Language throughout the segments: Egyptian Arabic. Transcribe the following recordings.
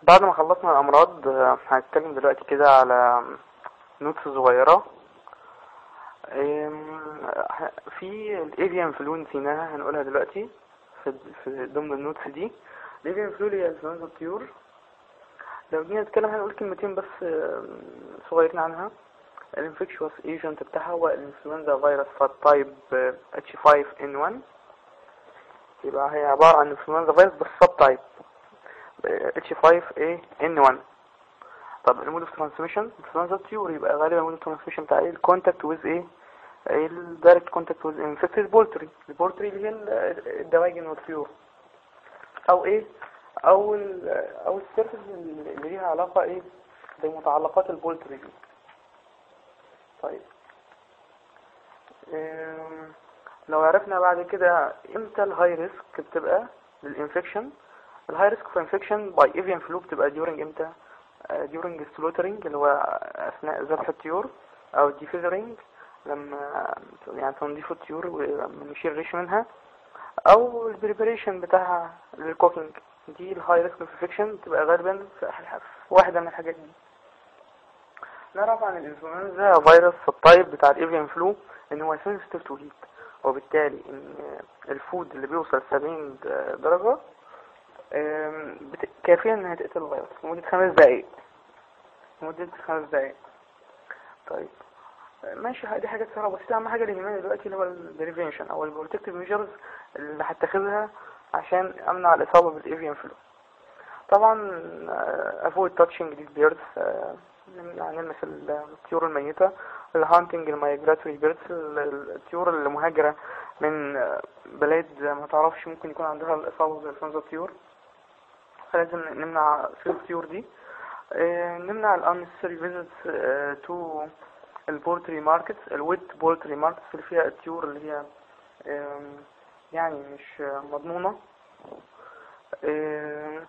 بعد ما خلصنا الأمراض آه، هنتكلم دلوقتي كده على نوتس صغيرة آم، ه- في الافيان فلو نسيناها هنقولها دلوقتي في في ضمن النوتس دي الافيان فلو هي انفلونزا الطيور لو جينا نتكلم هنقول كلمتين بس آم، صغيرين عنها الانفكشوس ايجنت بتاعها هو الانفلونزا فيروس فات تايب اتش 5 ان 1 يبقى هي عبارة عن انفلونزا فيروس بس سب تايب اتش 5 ايه ان 1 طب المود اوف ترانسميشن انفلونزا الطيور يبقى غالبا المود اوف ترانسميشن بتاع ايه الكونتاكت ويز ايه الدايركت كونتاكت ويز انفكتد بولتري البولتري اللي هي ال- الدواجن والطيور او ايه او ال او السيرفس اللي ليها علاقة ايه بمتعلقات البولتري دي طيب أم، لو عرفنا بعد كده امتى الهاي ريسك بتبقى للانفكشن الهاي ريسك في انفكشن باي ايفيان فلو بتبقى during امتى during slaughtering اللي هو اثناء ذبح الطيور او ديفيزرينج لما يعني تنظيف الطيور ونشيل الريش منها او البريبريشن بتاعها للكوكينج دي الهاي ريسك انفكشن بتبقى غالبا في في واحدة من الحاجات دي نعرف عن الانفلونزا فيروس الطيب بتاع الايفيان فلو ان هو سنسيتيف تو هيت وبالتالي ان الفود اللي بيوصل 70 درجة آم، بت- كافية انها تقتل الفيروس لمدة خمس دقايق لمدة خمس دقايق طيب ماشي دي حاجات سهلة بسيطة أهم حاجة اللي يهمنا دلوقتي اللي هو البريفنشن أو البروتكتيف ميجرز اللي هتاخدها عشان أمنع الإصابة بالإيفيان فلو طبعا افويد تاتشنج these birds آه، نمنع نلمس الطيور الميتة الهانتنج المايجراتوري بيردز الطيور المهاجرة من آه، بلاد ما تعرفش ممكن يكون عندها الإصابة بإنفلونزا الطيور فلازم نمنع صيد الطيور دي آه، نمنع ال unnecessary visits آه، to البولتري ماركتس الويت بولتري ماركتس اللي فيها الطيور اللي هي آم، يعني مش آه، مضمونة آم،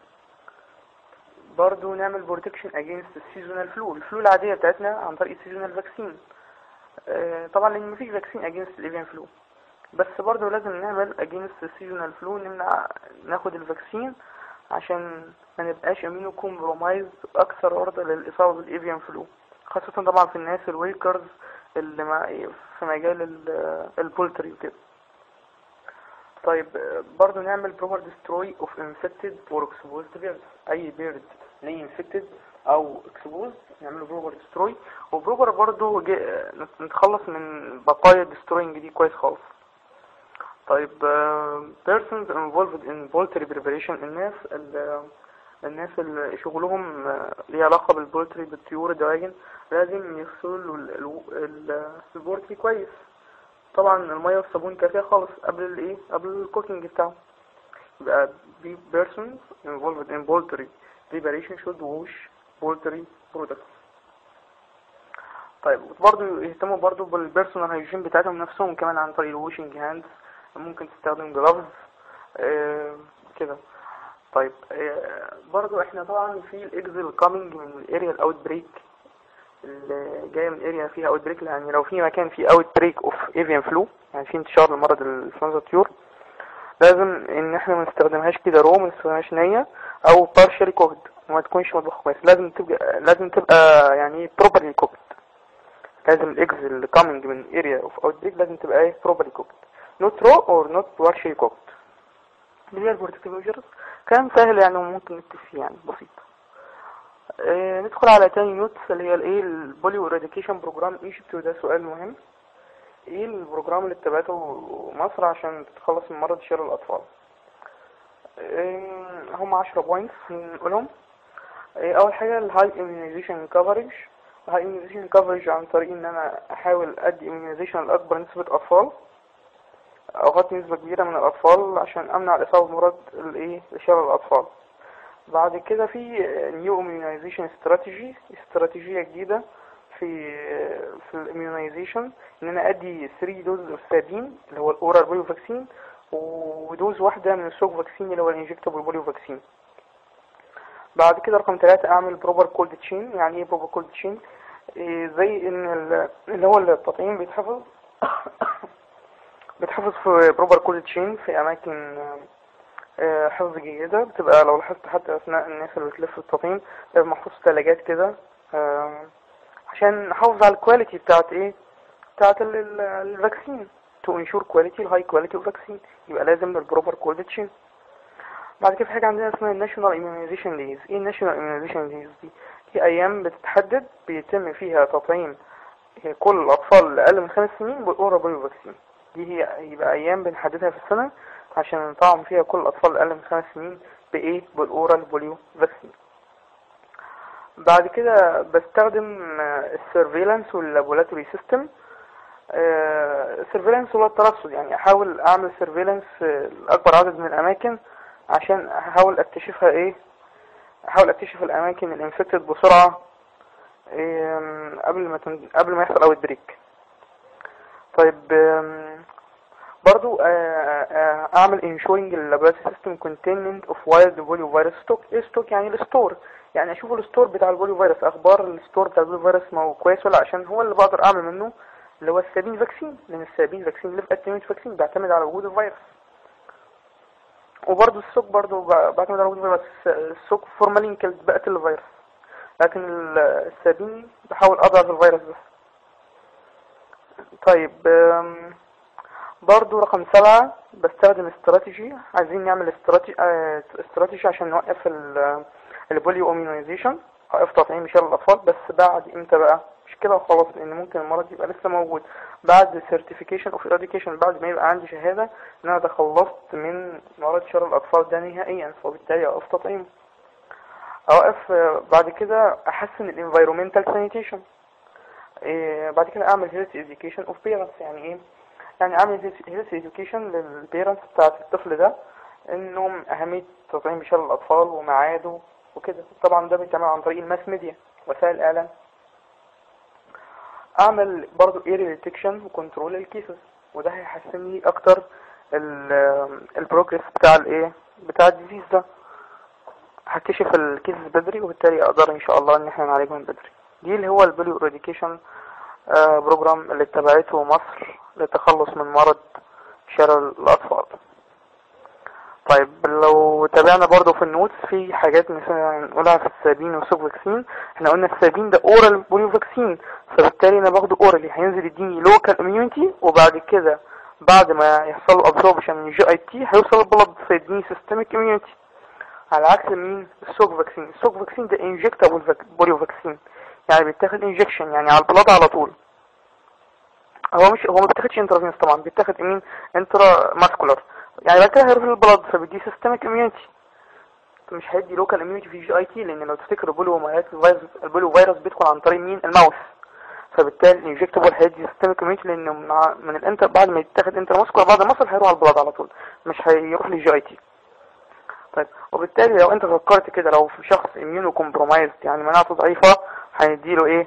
برضو نعمل بروتكشن اجينست السيزونال فلو الفلو العادية بتاعتنا عن طريق السيزونال فاكسين طبعا لان مفيش فاكسين اجينست الايفيان فلو بس برضو لازم نعمل اجينست السيزونال فلو نمنع ناخد الفاكسين عشان ما نبقاش امينو كومبرومايز اكثر عرضة للاصابة بالايفيان فلو خاصة طبعا في الناس الويكرز اللي مع في مجال ال- البولتري وكده طيب آه، برضو نعمل بروبر ديستروي اوف انفكتد اور اكسبوزد بيرد اي بيرد ليه انفكتد او اكسبوزد نعمله بروبر ديستروي وبروبر برضو جي- آه، نتخلص من بقايا الديستروينج دي كويس خالص طيب آه، persons involved in poultry preparation الناس ال- الناس اللي شغلهم آه، ليه علاقة بالبولتري بالطيور الدواجن لازم يغسلوا ال- ال- ال- البولتري كويس طبعا المية والصابون كافية خالص قبل الايه قبل الكوكينج بتاعه يبقى be persons involved in poultry preparation should wash poultry products طيب برضو يهتموا برضو بالبيرسونال هايجين بتاعتهم نفسهم كمان عن طريق الواشنج هاندز ممكن تستخدم جلافز آه كده طيب آه برضو احنا طبعا في الاكزل كامينج من الاريا الاوت بريك اللي جايه من اريا فيها اوت بريك يعني لو في مكان فيه اوت بريك اوف ايفيان فلو يعني في انتشار لمرض الانفلونزا الطيور لازم ان احنا ما نستخدمهاش كده رو ما نستخدمهاش نية او partially cooked وما تكونش مطبخ كويس لازم تبقى لازم تبقى يعني properly cooked لازم الاكس اللي coming من area of outbreak لازم تبقى ايه properly cooked not raw or not partially cooked اللي هي البروتكتيف ميجرز كلام سهل يعني وممكن نكتب فيه يعني بسيط آه ندخل على تاني نوتس اللي هي الايه البوليو اراديكيشن بروجرام ايجيبت وده سؤال مهم ايه البروجرام اللي اتبعته مصر عشان تتخلص من مرض شلل الاطفال آه، هم عشرة بوينتس نقولهم آه، اول حاجة الهاي immunization coverage الهاي immunization coverage عن طريق ان انا احاول ادي immunization لاكبر نسبة اطفال اغطي نسبة كبيرة من الاطفال عشان امنع الاصابة بمرض الايه شلل الاطفال بعد كده في نيو immunization strategy استراتيجية جديدة في في الاميونيزيشن ان انا ادي 3 دوز اوستابين اللي هو الاورال بوليو فاكسين ودوز واحدة من السوك فاكسين اللي هو الانجكتبل بوليو فاكسين بعد كده رقم ثلاثة اعمل بروبر كولد تشين يعني ايه بروبر كولد تشين زي ان ال- اللي هو التطعيم بيتحفظ بيتحفظ في بروبر كولد تشين في اماكن آه، حفظ جيدة بتبقى لو لاحظت حتى أثناء الناس اللي بتلف التطعيم بتبقى محفوظ في تلاجات كده آه، عشان نحافظ على الكواليتي بتاعت ايه بتاعت ال- ال- الفاكسين to ensure quality الهاي كواليتي اوف فاكسين يبقى لازم البروبر كولد تشين بعد كده في حاجة عندنا اسمها الناشونال immunization days ايه الناشونال immunization days دي دي ايام بتتحدد بيتم فيها تطعيم كل الاطفال اللي اقل من خمس سنين بالاورا بوليو فاكسين دي هي يبقى ايام بنحددها في السنة عشان نطعم فيها كل الاطفال اللي اقل من خمس سنين بايه بالاورال بوليو فاكسين بعد كده بستخدم السيرفيلانس واللابولاتوري سيستم السيرفيلانس هو الترصد يعني احاول اعمل سيرفيلانس لاكبر عدد من الاماكن عشان احاول اكتشفها ايه احاول اكتشف الاماكن الانفكتد بسرعه إيه قبل ما تن... قبل ما يحصل اوت بريك طيب آم، برضو آه، آه، اعمل ensuring اللابوراتوري سيستم containment of wild polio virus stock ايه ستوك يعني الستور يعني اشوف الستور بتاع البوليو فيروس اخبار الستور بتاع البوليو فيروس ما هو كويس ولا عشان هو اللي بقدر اعمل منه اللي هو السابين فاكسين لان السابين فاكسين اللي اتيميت فاكسين بيعتمد على وجود الفيروس وبرضو السوق برضو ب- بعتمد على وجود الفيروس السوق فورمالين كيلد بقتل الفيروس لكن ال- السابين بحاول اضعف الفيروس بس طيب آم، برضو رقم سبعة بستخدم استراتيجي عايزين نعمل استراتيجي آه، استراتيجي عشان نوقف ال- البوليو اميونيزيشن اوقف تطعيم شلل الاطفال بس بعد امتى بقى مش كده وخلاص لان ممكن المرض يبقى لسه موجود بعد certification of eradication بعد ما يبقى عندي شهادة ان انا تخلصت من مرض شلل الاطفال ده نهائيا فبالتالي اوقف تطعيم اوقف آه، بعد كده احسن الانفيرومنتال سانيتيشن بعد كده اعمل health education of parents يعني ايه يعني اعمل health education للبيرنتس بتاعت الطفل ده انهم اهمية تطعيم شلل الاطفال وميعاده وكده طبعا ده بيتعمل عن طريق الماس ميديا وسائل الاعلام اعمل برضو ايري ديتكشن وكنترول الكيسز وده هيحسن لي اكتر البروجرس بتاع الايه بتاع الديزيز ده هكتشف الكيسز بدري وبالتالي اقدر ان شاء الله ان احنا نعالجهم بدري دي اللي هو البوليو اراديكيشن بروجرام اللي اتبعته مصر للتخلص من مرض شلل الاطفال طيب لو تابعنا برضو في النوتس في حاجات مثلا نقولها في السابين والسوب فاكسين احنا قلنا السابين ده اورال بوليو فاكسين فبالتالي انا باخده اورالي هينزل يديني لوكال اميونيتي وبعد كده بعد ما يحصل له ابسوربشن من الجي اي تي هيوصل البلد فيديني سيستميك اميونيتي على عكس مين السوك فاكسين السوك فاكسين ده انجكتابل بوليو فاكسين يعني بيتاخد انجكشن يعني على البلد على طول هو مش هو ما بيتاخدش انترافينس طبعا بيتاخد مين انترا ماسكولار يعني بعد كده هيروح للبلد فبيدي سيستميك اميونيتي مش هيدي لوكال اميونيتي في جي اي تي لان لو تفتكروا البوليو فيروس البوليو فيروس بيدخل عن طريق مين الماوس فبالتالي الانجكتبل هيدي سيستميك اميونيتي لانه مع من الانتر بعد ما يتاخد انتر ماسكولار بعد ما يصل هيروح على البلد على طول مش هيروح للجي اي تي طيب وبالتالي لو انت فكرت كده لو في شخص اميونو كومبرومايزد يعني مناعته ضعيفة هنديله ايه,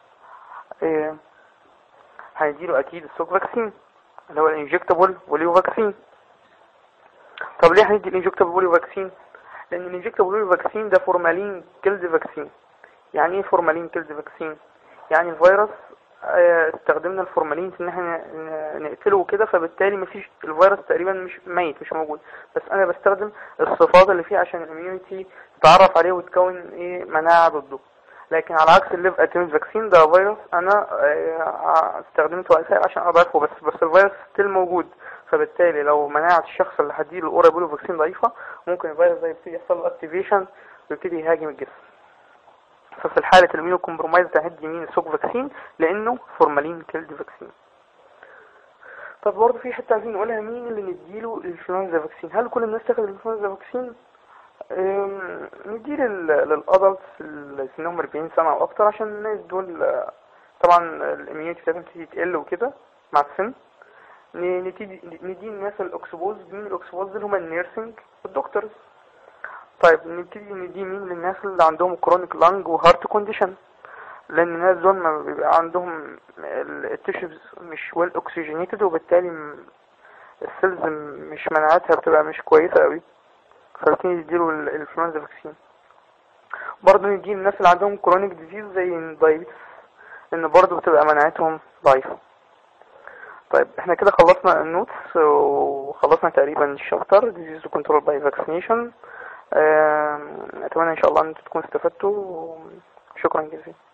إيه هنديله اكيد السوك فاكسين اللي هو الانجكتبل بوليو فاكسين طب ليه هندي الانجكتبل بوليو فاكسين لان الانجكتبل بوليو فاكسين ده فورمالين كيلد فاكسين يعني ايه فورمالين كيلد فاكسين يعني الفيروس اه استخدمنا الفورمالين في ان احنا نقتله كده فبالتالي مفيش الفيروس تقريبا مش ميت مش موجود بس انا بستخدم الصفات اللي فيه عشان الاميونيتي تتعرف عليه وتكون ايه مناعة ضده لكن على عكس الليف اتيميت فاكسين ده فيروس انا اه استخدمته وسائل عشان اضعفه بس بس الفيروس ستيل موجود فبالتالي لو مناعة الشخص اللي هديله الاورا بولو فاكسين ضعيفة ممكن الفيروس ده يبتدي يحصل له اكتيفيشن ويبتدي يهاجم الجسم ففي الحالة المينو كومبرومايز ده هدي مين السوك فاكسين لانه فورمالين كيلد فاكسين طب برضه في حتة عايزين نقولها مين اللي نديله الانفلونزا فاكسين هل كل الناس تاخد الانفلونزا فاكسين ندي للادلتس اللي سنهم 40 سنة او اكتر عشان الناس دول طبعا الاميونيتي بتاعتهم تبتدي تقل وكده مع السن ندي ندي الناس الاكسبوز مين الاكسبوز دول هما النيرسينج والدكتورز طيب نبتدي ندي مين للناس اللي عندهم كرونيك لانج وهارت كونديشن لان الناس دول ما بيبقى عندهم التيشوز مش ويل اوكسجينيتد وبالتالي السيلز مش مناعتها بتبقى مش كويسه قوي فبتبتدي نديله الانفلونزا فاكسين برضه ندي الناس اللي عندهم كرونيك ديزيز زي الدايبيتس لان برضه بتبقى مناعتهم ضعيفه طيب احنا كده خلصنا النوتس وخلصنا تقريبا الشابتر disease control by vaccination آم، اتمنى ان شاء الله ان انتوا تكونوا استفدتوا شكرا جزيلا